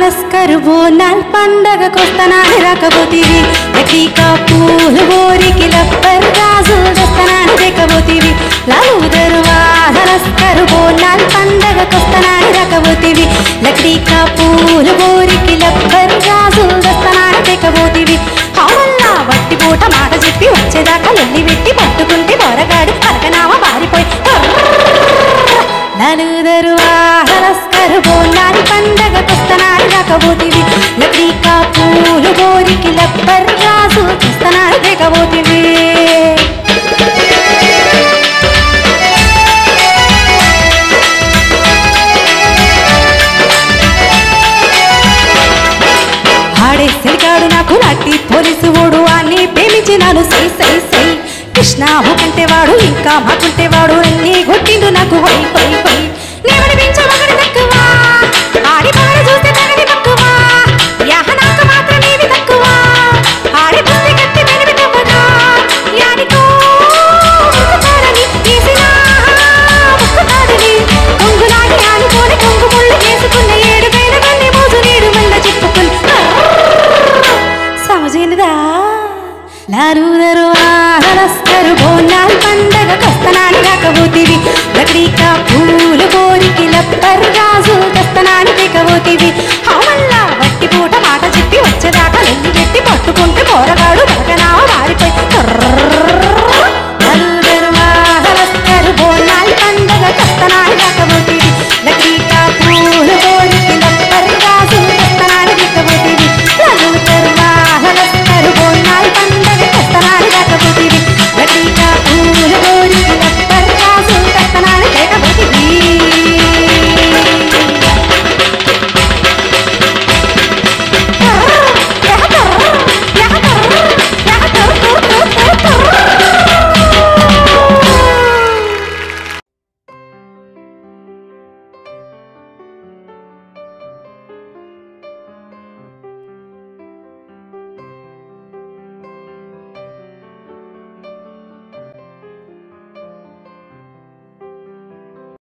నస్కరు బోనాల్ పండగకొస్తనాని రాకపోతీవి ఎటీకా పూలు బోరికి లబ్బర్ గాజులు దస్తనాని దేకపోతీవి లాలు దరువాద నస్కరు బోనాల్ పండగకొస్తనాని రాకపోతీవి లక్డీకా పూలు బోరికి లబ్బర్ గాజులు దస్తనాని దేకపోతీవి కావల్లా వట్టి పూట మాట చెప్పి వచ్చేదాకా లొల్లి పెట్టి పట్టుకుంటే బొరగాడి పరకనామ పారిపోయి నలుదరు ఆహరస్కరు బోనాలి పండగ కొస్తనాడు రాకపోతివి లక్డీకా పూలు గోరికి లబ్బర్ రాజు చూస్తనాడు దిగబోతివి ఆడే సిలికాడు నాకు నట్టి పోలీసు ఓడు అని ప్రేమించినాను సై సై సై కృష్ణ కంటే వాడు ఇంకా మాకుంటే వాడు అన్ని కొట్టిండు నాకు హై హై హై నేమని పెంచమగ